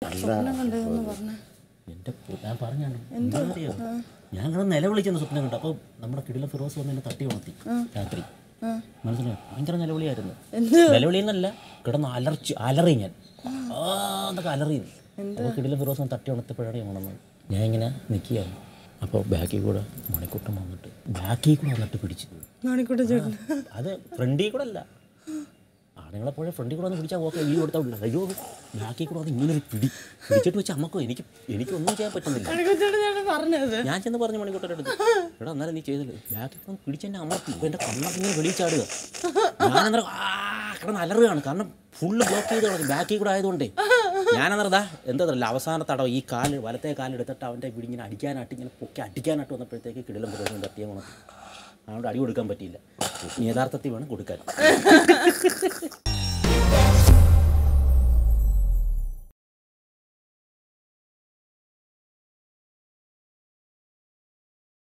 സ്വപ്നം കണ്ടതെന്ന് പറഞ്ഞ എൻ്റെ പു- ഞാൻ പറഞ്ഞാണ് എന്താ അറിയോ ഞാൻ കിടന്ന് നിലവിളിച്ചെന്ന് സ്വപ്നം കണ്ടു അപ്പോൾ നമ്മുടെ കിടില ഫിറോസ് വന്ന് എന്നെ തട്ടി ഉണർത്തി രാത്രി മനസ്സിലായോ ഭയങ്കര നിലവിളിയായിരുന്നു നിലവിളി എന്നല്ല കിടന്ന് അലർച്ചി അലറി ഞാൻ ആ എന്നൊക്കെ അലറി അപ്പോൾ കിടില ഫിറോസ് വന്ന് തട്ടി ഉണർത്തപ്പോഴാണ് ഞാൻ ഉണർന്നത് ഞാൻ ഇങ്ങനെ നിൽക്കുകയാണ് അപ്പോൾ ബാക്കിൽ കൂടെ മണിക്കൂട്ടം വന്നിട്ട് ബാക്കിൽ കൂടെ വന്നിട്ട് പിടിച്ചു മാണിക്കൂട്ട ചേട്ടൻ അത് ഫ്രണ്ടിൽ കൂടെ അല്ല ആണുങ്ങളെ പോലെ ഫ്രണ്ടിൽ കൂടെ ഒന്ന് പിടിച്ചാൽ ഓക്കെ ഈ കൊടുത്താൽ അയ്യോ ബാക്കിൽ കൂടെ അത് ഇങ്ങനെ ഒരു പിടി പിടിച്ചിട്ട് വെച്ച് അമ്മക്കോ എനിക്ക് എനിക്കൊന്നും ചെയ്യാൻ പറ്റുന്നില്ല മാണിക്കൂട്ട ചേട്ടൻ പറഞ്ഞത് ഞാൻ ചെന്ന് പറഞ്ഞു മണിക്കൂട്ടൻ്റെ അടുത്ത് എടാ അന്നേരം നീ ചെയ്തില്ല ബാക്കിൽ കൂടെ പിടിച്ചെന്നെ അമർത്തി ഇപ്പം എൻ്റെ കണ്ണൊക്കെ ഇങ്ങനെ വെളിയിൽ ചാടുക ഞാൻ അന്നേരം ആ കിടന്ന് അലറുകയാണ് കാരണം ഫുള്ള് ബ്ലോക്ക് ചെയ്ത് കിടക്കും ബാക്കിൽ കൂടെ ആയതുകൊണ്ടേ ഞാനന്നേരം ദാ എന്താ അറിയില്ല അവസാന തടവ് ഈ കാല് വലത്തെ കാലെടുത്തിട്ട് അവൻ്റെ പിടിങ്ങനെ അടിക്കാനായിട്ട് ഇങ്ങനെ പൊക്കി അടിക്കാനായിട്ട് വന്നപ്പോഴത്തേക്ക് കിടിലം പുരോഗം തട്ടിയ ഗുണം അതുകൊണ്ട് അടി കൊടുക്കാൻ പറ്റിയില്ല ഇനി യഥാർത്ഥത്തിൽ വേണം കൊടുക്കാൻ